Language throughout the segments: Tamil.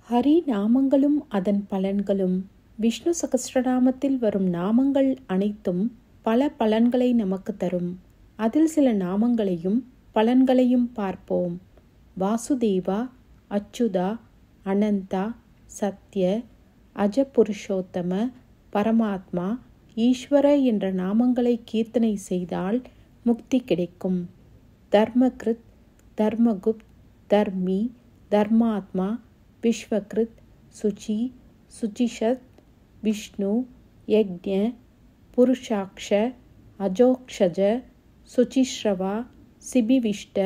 ஹரி நாமங்களும் அதன் பலன்களும் விஷ்ணு சகஸ்ரநாமத்தில் வரும் நாமங்கள் அனைத்தும் பல பலன்களை நமக்கு தரும் அதில் சில நாமங்களையும் பலன்களையும் பார்ப்போம் வாசுதேவா அச்சுதா அனந்தா சத்ய அஜபுருஷோத்தம பரமாத்மா ஈஸ்வர என்ற நாமங்களை கீர்த்தனை செய்தால் முக்தி கிடைக்கும் தர்மகிருத் தர்மகுப்த் தர்மி தர்மாத்மா விஸ்வகிருத் சுச்சி சுச்சிஷத் விஷ்ணு யக்ஞ புருஷாக்ஷ அஜோக்ஷஜ சுச்சிஸ்ரவா சிபிவிஷ்ட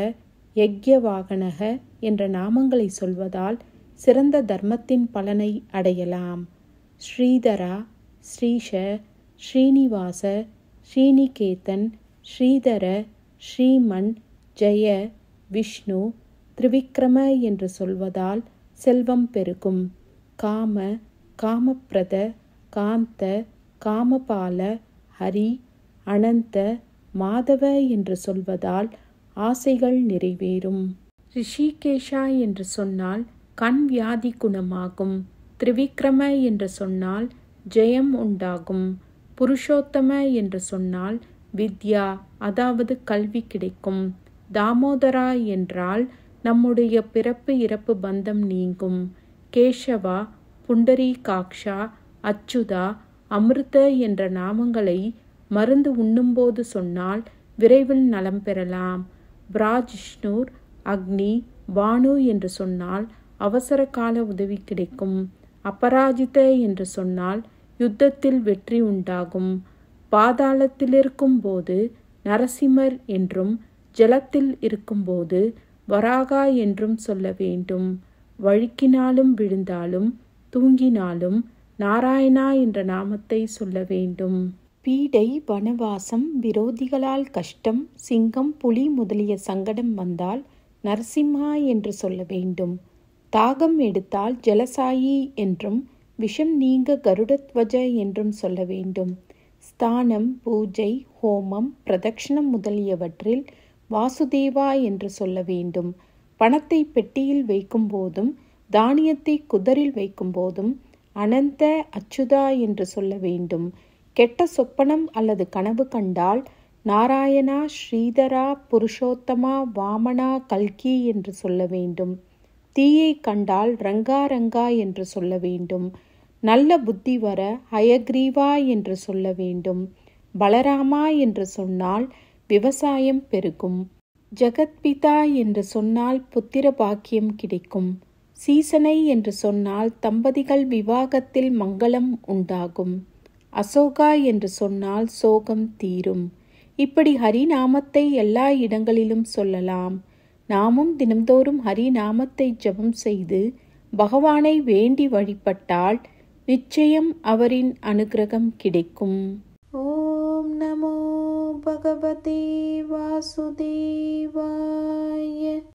யக்யவாகனக என்ற நாமங்களை சொல்வதால் சிறந்த தர்மத்தின் பலனை அடையலாம் ஸ்ரீதரா ஸ்ரீஷ ஸ்ரீனிவாச ஸ்ரீனிகேதன் ஸ்ரீதர ஸ்ரீமன் ஜெய விஷ்ணு திரிவிக்ரம என்று சொல்வதால் செல்வம் பெருகும் காம காமப்பிரத காந்த காமபால ஹரி அனந்த மாதவ என்று சொல்வதால் ஆசைகள் நிறைவேறும் ரிஷிகேஷா என்று சொன்னால் கண் வியாதி குணமாகும் திரிவிக்ரம என்று சொன்னால் ஜெயம் உண்டாகும் புருஷோத்தம என்று சொன்னால் வித்யா அதாவது கல்வி கிடைக்கும் தாமோதரா என்றால் நம்முடைய பிறப்பு இறப்பு பந்தம் நீங்கும் கேசவா புண்டரி காக்ஷா அச்சுதா அமிர்த என்ற நாமங்களை மருந்து உண்ணும்போது சொன்னால் விரைவில் நலம் பெறலாம் பிராஜிஷ்ணூர் அக்னி பானு என்று சொன்னால் அவசர கால உதவி கிடைக்கும் அபராஜித என்று சொன்னால் யுத்தத்தில் வெற்றி உண்டாகும் பாதாளத்தில் இருக்கும்போது நரசிம்மர் என்றும் ஜலத்தில் இருக்கும்போது வராகா என்றும் சொல்ல வேண்டும் வழுக்கினாலும் விழுந்தாலும் தூங்கினாலும் நாராயணா என்ற நாமத்தை சொல்ல வேண்டும் பீடை வனவாசம் விரோதிகளால் கஷ்டம் சிங்கம் புலி முதலிய சங்கடம் வந்தால் நரசிம்ஹா என்று சொல்ல வேண்டும் தாகம் எடுத்தால் ஜலசாயி என்றும் விஷம் நீங்க கருடத்வஜ என்றும் சொல்ல வேண்டும் ஸ்தானம் பூஜை ஹோமம் பிரதட்சணம் முதலியவற்றில் வாசுதேவா என்று சொல்ல வேண்டும் பணத்தை பெட்டியில் வைக்கும் போதும் தானியத்தை குதரில் வைக்கும் போதும் அனந்த அச்சுதா என்று சொல்ல வேண்டும் கெட்ட சொப்பனம் அல்லது கனவு கண்டால் நாராயணா ஸ்ரீதரா புருஷோத்தமா வாமனா கல்கி என்று சொல்ல வேண்டும் தீயை கண்டால் ரங்கா ரங்கா என்று சொல்ல வேண்டும் நல்ல புத்தி வர ஹயக்ரீவா என்று சொல்ல வேண்டும் பலராமா என்று சொன்னால் விவசாயம் பெருகும் ஜெகத்பிதா என்று சொன்னால் புத்திர பாக்கியம் கிடைக்கும் சீசனை என்று சொன்னால் தம்பதிகள் விவாகத்தில் மங்களம் உண்டாகும் அசோகா என்று சொன்னால் சோகம் தீரும் இப்படி ஹரிநாமத்தை எல்லா இடங்களிலும் சொல்லலாம் நாமும் தினம்தோறும் ஹரிநாமத்தை ஜபம் செய்து பகவானை வேண்டி வழிபட்டால் நிச்சயம் அவரின் அனுகிரகம் கிடைக்கும் ஓம் நமோ பகவதே வாசுதேவாய